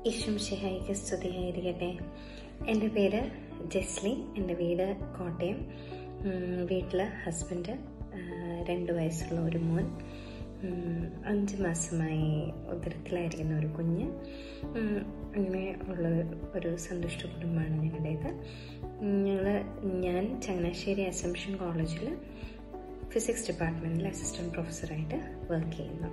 ഈശ്വം ഷിഹായിക്ക് സ്തുതിയായിരിക്കട്ടെ എൻ്റെ പേര് ജെസ്ലി എൻ്റെ വീട് കോട്ടയം വീട്ടിൽ ഹസ്ബൻഡ് രണ്ട് വയസ്സുള്ള ഒരു മോൻ ഉം, അഞ്ച് മാസമായി ഉദരത്തിലായിരിക്കുന്ന ഒരു കുഞ്ഞ് ഉം, അങ്ങനെ ഉള്ള ഒരു സന്തുഷ്ട കുടുംബമാണ് ഞങ്ങളുടേത് ഞങ്ങൾ ഞാൻ ചങ്ങനാശ്ശേരി അസംഷൻ കോളേജിൽ ഫിസിക്സ് ഡിപ്പാർട്ട്മെൻറ്റിൽ അസിസ്റ്റൻറ്റ് പ്രൊഫസറായിട്ട് വർക്ക് ചെയ്യുന്നു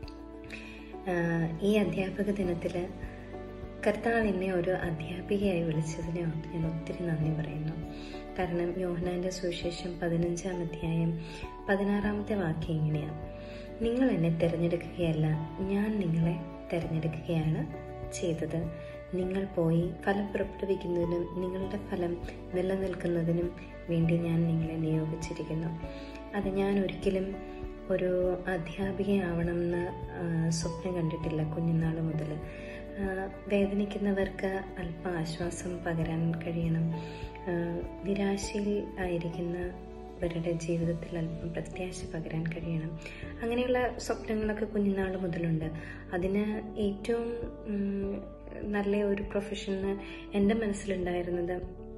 ആഹ് ഈ അധ്യാപക ദിനത്തിൽ കർത്താവ് എന്നെ ഒരു അധ്യാപികയായി വിളിച്ചതിനെ ഓർത്ത് ഞാൻ ഒത്തിരി നന്ദി പറയുന്നു കാരണം യോഹനാന്റെ സുവിശേഷം പതിനഞ്ചാം അധ്യായം പതിനാറാമത്തെ വാക്യം ഇങ്ങനെയാണ് നിങ്ങൾ എന്നെ തിരഞ്ഞെടുക്കുകയല്ല ഞാൻ നിങ്ങളെ തിരഞ്ഞെടുക്കുകയാണ് ചെയ്തത് നിങ്ങൾ പോയി ഫലം പുറപ്പെടുവിക്കുന്നതിനും നിങ്ങളുടെ ഫലം നിലനിൽക്കുന്നതിനും വേണ്ടി ഞാൻ നിങ്ങളെ നിയോഗിച്ചിരിക്കുന്നു അത് ഞാൻ ഒരിക്കലും ഒരു അധ്യാപികയാവണമെന്ന് ആ, സ്വപ്നം കണ്ടിട്ടില്ല കുഞ്ഞുനാൾ മുതൽ ആ, വേദനിക്കുന്നവർക്ക് അല്പം ആശ്വാസം പകരാൻ കഴിയണം ആ, നിരാശയിൽ ആയിരിക്കുന്നവരുടെ ജീവിതത്തിൽ അല്പം പ്രത്യാശ പകരാൻ കഴിയണം അങ്ങനെയുള്ള സ്വപ്നങ്ങളൊക്കെ കുഞ്ഞുനാൾ മുതലുണ്ട് അതിന് ഏറ്റവും ഉം, നല്ല ഒരു പ്രൊഫഷന് എൻ്റെ മനസ്സിലുണ്ടായിരുന്നത്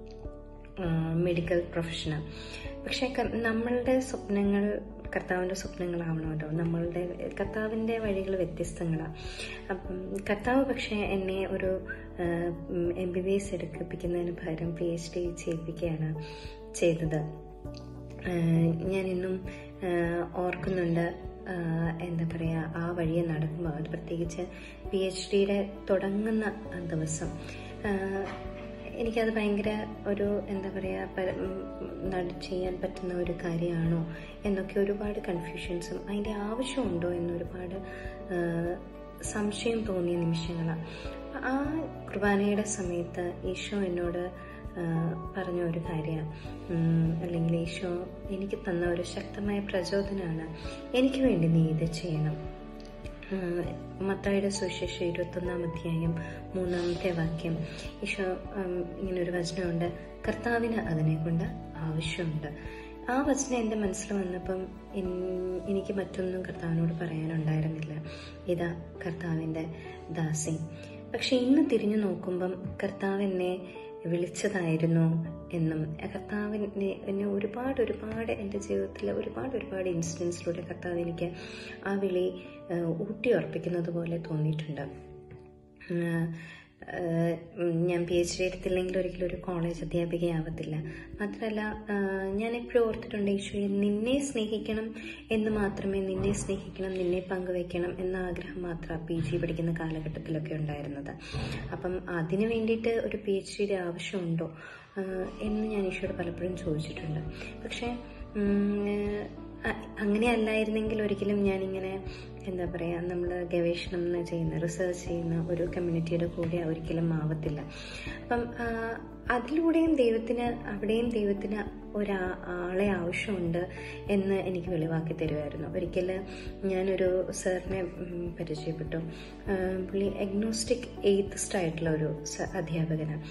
മെഡിക്കൽ പ്രൊഫഷനാണ് പക്ഷേ ക- നമ്മളുടെ സ്വപ്നങ്ങൾ കർത്താവിൻ്റെ സ്വപ്നങ്ങളാവണമല്ലോ നമ്മളുടെ കർത്താവിൻ്റെ വഴികൾ വ്യത്യസ്തങ്ങളാണ് അപ്പം കർത്താവ് പക്ഷേ എന്നെ ഒരു എം ബി ബി എസ് എടുപ്പിക്കുന്നതിന് പകരം പി എച്ച് ഡി ചെയ്യിപ്പിക്കുകയാണ് ചെയ്തത് ആഹ് ഞാൻ ഇന്നും ആഹ് ഓർക്കുന്നുണ്ട് ആഹ് എന്താ പറയുക ആ വഴിയെ നടക്കുമ്പോൾ അത് പ്രത്യേകിച്ച് പി എച്ച് ഡിയുടെ തുടങ്ങുന്ന ആ ദിവസം ആഹ് എനിക്കത് ഭയങ്കര ഒരു എന്താ പറയുക പര- ഉം, നട ചെയ്യാൻ പറ്റുന്ന ഒരു കാര്യമാണോ എന്നൊക്കെ ഒരുപാട് കൺഫ്യൂഷൻസും അതിൻ്റെ ആവശ്യമുണ്ടോ എന്നൊരുപാട് ആഹ് സംശയം തോന്നിയ നിമിഷങ്ങളാണ് ആ കുർബാനയുടെ സമയത്ത് ഈശോ എന്നോട് ആ, പറഞ്ഞ ഒരു കാര്യമാണ് അല്ലെങ്കിൽ ഈശോ എനിക്ക് തന്ന ഒരു ശക്തമായ പ്രചോദനമാണ് എനിക്ക് വേണ്ടി നീ ഇത് ചെയ്യണം ഉം, മത്തായിയുടെ സുവിശേഷം ഇരുപത്തൊന്നാം അധ്യായം മൂന്നാമത്തെ വാക്യം ഈശോ ഉം, ഇങ്ങനെ ഒരു വചനമുണ്ട് കർത്താവിന് അതിനെ കൊണ്ട് ആവശ്യമുണ്ട് ആ വചനം എൻ്റെ മനസ്സിൽ വന്നപ്പം എൻ- എനിക്ക് മറ്റൊന്നും കർത്താവിനോട് പറയാനുണ്ടായിരുന്നില്ല ഇതാ കർത്താവിൻ്റെ ദാസി പക്ഷെ ഇന്ന് തിരിഞ്ഞു നോക്കുമ്പം കർത്താവ് എന്നെ വിളിച്ചതായിരുന്നു എന്നും കർത്താവിനെ എന്നെ ഒരുപാട് ഒരുപാട് എൻ്റെ ജീവിതത്തിൽ ഒരുപാട് ഒരുപാട് ഇൻസിഡൻസിലൂടെ കർത്താവ് എനിക്ക് ആ വിളി ആ, ഊട്ടി ഉറപ്പിക്കുന്നത് പോലെ തോന്നിയിട്ടുണ്ട് ആ, ആ, ഉം, ഞാൻ പി എച്ച് ഡി എടുത്തില്ലെങ്കിൽ ഒരിക്കലും ഒരു കോളേജ് അധ്യാപികയാവത്തില്ല മാത്രമല്ല ആ, ഞാൻ എപ്പോഴും ഓർത്തിട്ടുണ്ട് ഈശോയെ നിന്നെ സ്നേഹിക്കണം എന്ന് മാത്രമേ നിന്നെ സ്നേഹിക്കണം നിന്നെ പങ്കുവെക്കണം എന്ന ആഗ്രഹം മാത്രം പി ജി പഠിക്കുന്ന കാലഘട്ടത്തിലൊക്കെ ഉണ്ടായിരുന്നത് അപ്പം അതിന് വേണ്ടിയിട്ട് ഒരു പി എച്ച് ഡിയുടെ ആവശ്യമുണ്ടോ ആ, എന്ന് ഞാൻ ഈശോയോട് പലപ്പോഴും ചോദിച്ചിട്ടുണ്ട് പക്ഷേ ഉം, അ- അങ്ങനെ അല്ലായിരുന്നെങ്കിൽ ഒരിക്കലും ഞാനിങ്ങനെ എന്താ പറയുക നമ്മൾ ഗവേഷണം എന്ന് ചെയ്യുന്ന റിസർച്ച് ചെയ്യുന്ന ഒരു കമ്മ്യൂണിറ്റിയുടെ കൂടെ ഒരിക്കലും ആവത്തില്ല അപ്പം ആ, അതിലൂടെയും ദൈവത്തിന് അവിടെയും ദൈവത്തിന് ഒരാ ആളെ ആവശ്യമുണ്ട് എന്ന് എനിക്ക് വെളിവാക്കി തരുമായിരുന്നു ഒരിക്കൽ ഞാനൊരു സാറിനെ ഉം, പരിചയപ്പെട്ടു ആ, പുള്ളി എഗ്നോസ്റ്റിക് എയ്ത്തിസ്റ്റ് ആയിട്ടുള്ള ഒരു സ- അധ്യാപകനാണ്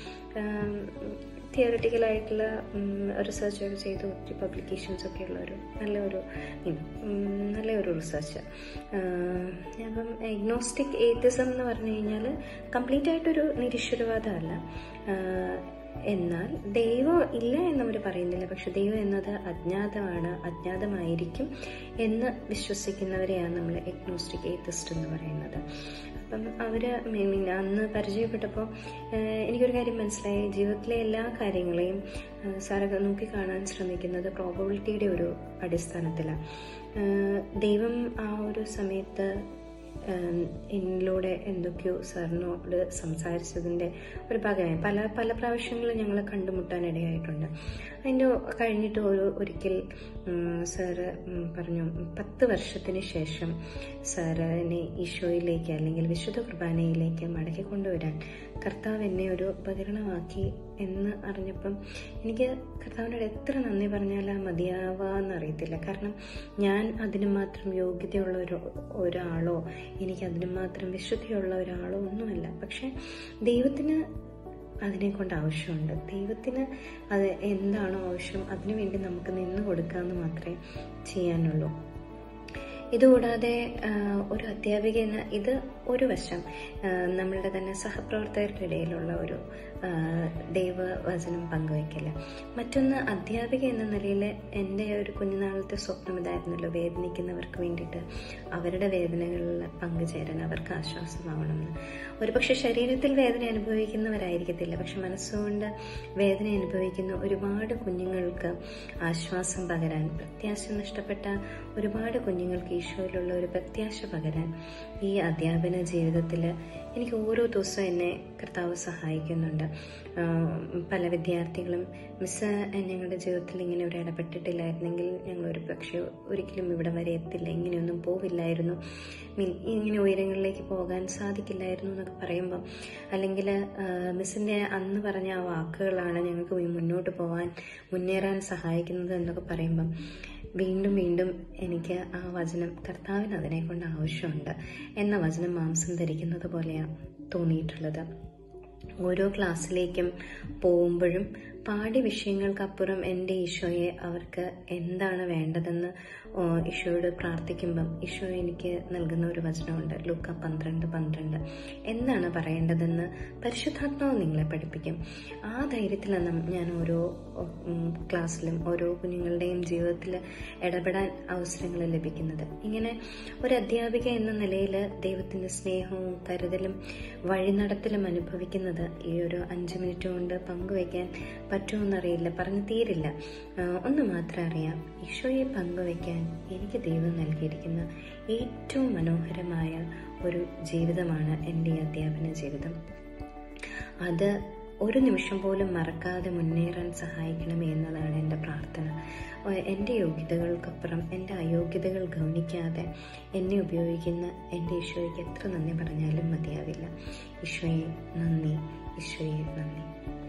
തിയററ്റിക്കലായിട്ടുള്ള റിസർച്ച് ഒക്കെ ചെയ്തു ഒത്തിരി പബ്ലിക്കേഷൻസ് ഒക്കെ ഉള്ള ഒരു നല്ലൊരു ഉം, നല്ലൊരു റിസർച്ച് അപ്പം എഗ്നോസ്റ്റിക് ഏത്തിസം എന്ന് പറഞ്ഞു കഴിഞ്ഞാൽ കംപ്ലീറ്റ് ആയിട്ടൊരു നിരീശ്വരവാദമല്ല ആഹ്, എന്നാൽ ദൈവം ഇല്ല എന്നവർ പറയുന്നില്ല പക്ഷെ ദൈവം എന്നത് അജ്ഞാതമാണ് അജ്ഞാതമായിരിക്കും എന്ന് വിശ്വസിക്കുന്നവരെയാണ് നമ്മൾ എഗ്നോസ്റ്റിക് ഏത്തിസ്റ്റ് എന്ന് പറയുന്നത് അപ്പം അവർ മീൻ അന്ന് പരിചയപ്പെട്ടപ്പോൾ ഏഹ്, എനിക്കൊരു കാര്യം മനസ്സിലായി ജീവിതത്തിലെ എല്ലാ കാര്യങ്ങളെയും ഏഹ്, സാറൊക്കെ നോക്കിക്കാണാൻ ശ്രമിക്കുന്നത് പ്രോബബിലിറ്റിയുടെ ഒരു അടിസ്ഥാനത്തിലാണ് ഏഹ്, ദൈവം ആ ഒരു സമയത്ത് ഏഹ്, എന്നിലൂടെ എന്തൊക്കെയോ സാറിനോട് സംസാരിച്ചതിൻ്റെ ഒരു ഭാഗമായി പല പല പ്രാവശ്യങ്ങളും ഞങ്ങൾ കണ്ടുമുട്ടാൻ ഇടയായിട്ടുണ്ട് അതിൻ്റെ കഴിഞ്ഞിട്ട് ഒരു ഒരിക്കൽ ഉം, സാറ് ഉം, പറഞ്ഞു പത്ത് വർഷത്തിന് ശേഷം സാറിനെ ഈശോയിലേക്ക് അല്ലെങ്കിൽ വിശുദ്ധ കുർബാനയിലേക്ക് മടക്കി കൊണ്ടുവരാൻ കർത്താവ് എന്നെ ഒരു ഉപകരണമാക്കി എന്ന് അറിഞ്ഞപ്പം എനിക്ക് കർത്താവിനോട് എത്ര നന്ദി പറഞ്ഞാൽ മതിയാവാന്ന് അറിയത്തില്ല കാരണം ഞാൻ അതിന് മാത്രം യോഗ്യതയുള്ള ഒരു ഒരാളോ എനിക്ക് അതിന് മാത്രം വിശുദ്ധിയുള്ള ഒരാളോ ഒന്നുമല്ല പക്ഷെ ദൈവത്തിന് അതിനെ കൊണ്ട് ആവശ്യമുണ്ട് ദൈവത്തിന് അത് എന്താണോ ആവശ്യം അതിനു വേണ്ടി നമുക്ക് നിന്ന് കൊടുക്കാമെന്ന് മാത്രമേ ചെയ്യാനുള്ളൂ ഇതുകൂടാതെ ആ, ഒരു അധ്യാപിക എന്ന ഇത് ഒരു വശം ആ, നമ്മളുടെ തന്നെ സഹപ്രവർത്തകരുടെ ഇടയിലുള്ള ഒരു ആ, ദൈവവചനം പങ്കുവയ്ക്കൽ മറ്റൊന്ന് അധ്യാപിക എന്ന നിലയിൽ എൻ്റെ ഒരു കുഞ്ഞുനാളത്തെ സ്വപ്നം ഇതായിരുന്നല്ലോ വേദനിക്കുന്നവർക്ക് വേണ്ടിയിട്ട് അവരുടെ വേദനകളിൽ പങ്കുചേരാൻ അവർക്ക് ആശ്വാസമാവണമെന്ന് ഒരുപക്ഷെ ശരീരത്തിൽ വേദന അനുഭവിക്കുന്നവരായിരിക്കത്തില്ല പക്ഷെ മനസ്സുകൊണ്ട് വേദന അനുഭവിക്കുന്ന ഒരുപാട് കുഞ്ഞുങ്ങൾക്ക് ആശ്വാസം പകരാൻ പ്രത്യാശ നഷ്ടപ്പെട്ട ഒരുപാട് കുഞ്ഞുങ്ങൾക്ക് ഈശോയിലുള്ള ഒരു പ്രത്യാശ പകരാൻ ഈ അധ്യാപന ജീവിതത്തിൽ എനിക്ക് ഓരോ ദിവസവും എന്നെ കർത്താവ് സഹായിക്കുന്നുണ്ട് ആഹ് പല വിദ്യാർത്ഥികളും മിസ് ഞങ്ങളുടെ ജീവിതത്തിൽ ഇങ്ങനെ ഒരു ഇടപെട്ടിട്ടില്ലായിരുന്നെങ്കിൽ ഞങ്ങൾ ഒരു പക്ഷേ ഒരിക്കലും ഇവിടെ വരെ എത്തില്ല ഇങ്ങനെയൊന്നും പോവില്ലായിരുന്നു മീൻ ഇങ്ങനെ ഉയരങ്ങളിലേക്ക് പോകാൻ സാധിക്കില്ലായിരുന്നു എന്നൊക്കെ പറയുമ്പം അല്ലെങ്കിൽ മിസ്സിൻ്റെ അന്ന് പറഞ്ഞ ആ വാക്കുകളാണ് ഞങ്ങൾക്ക് മുന്നോട്ട് പോകാൻ മുന്നേറാൻ സഹായിക്കുന്നത് എന്നൊക്കെ പറയുമ്പം വീണ്ടും വീണ്ടും എനിക്ക് ആ വചനം കർത്താവിന് അതിനെ കൊണ്ട് ആവശ്യമുണ്ട് എന്ന വചനം മാംസം ധരിക്കുന്നത് പോലെയാണ് തോന്നിയിട്ടുള്ളത് ഓരോ ക്ലാസ്സിലേക്കും പോകുമ്പോഴും പാഠ്യ വിഷയങ്ങൾക്കപ്പുറം എൻ്റെ ഈശോയെ അവർക്ക് എന്താണ് വേണ്ടതെന്ന് ഓ, ഈശോയോട് പ്രാർത്ഥിക്കുമ്പം ഈശോ എനിക്ക് നൽകുന്ന ഒരു വചനമുണ്ട് ലൂക്ക പന്ത്രണ്ട് പന്ത്രണ്ട് എന്താണ് പറയേണ്ടതെന്ന് പരിശുദ്ധാത്മാവ് നിങ്ങളെ പഠിപ്പിക്കും ആ ധൈര്യത്തിലാണ് ഞാൻ ഓരോ ഉം, ക്ലാസ്സിലും ഓരോ കുഞ്ഞുങ്ങളുടെയും ജീവിതത്തിൽ ഇടപെടാൻ അവസരങ്ങൾ ലഭിക്കുന്നത് ഇങ്ങനെ ഒരു അധ്യാപിക എന്ന നിലയിൽ ദൈവത്തിൻ്റെ സ്നേഹവും കരുതലും വഴിനടത്തലും അനുഭവിക്കുന്നത് ഈ ഒരു അഞ്ച് മിനിറ്റ് കൊണ്ട് പങ്കുവയ്ക്കാൻ പറ്റുമെന്നറിയില്ല പറഞ്ഞു തീരില്ല ആ, ഒന്ന് മാത്രം അറിയാം ഈശോയെ പങ്കുവയ്ക്കാൻ എനിക്ക് ദൈവം നൽകിയിരിക്കുന്ന ഏറ്റവും മനോഹരമായ ഒരു ജീവിതമാണ് എൻ്റെ ഈ അധ്യാപന ജീവിതം അത് ഒരു നിമിഷം പോലും മറക്കാതെ മുന്നേറാൻ സഹായിക്കണമേ എന്നതാണ് എൻ്റെ പ്രാർത്ഥന ഏഹ് എൻ്റെ യോഗ്യതകൾക്കപ്പുറം എൻ്റെ അയോഗ്യതകൾ ഗൗനിക്കാതെ എന്നെ ഉപയോഗിക്കുന്ന എൻ്റെ ഈശോയ്ക്ക് എത്ര നന്ദി പറഞ്ഞാലും മതിയാവില്ല ഈശോയെ നന്ദി ഈശോയെ നന്ദി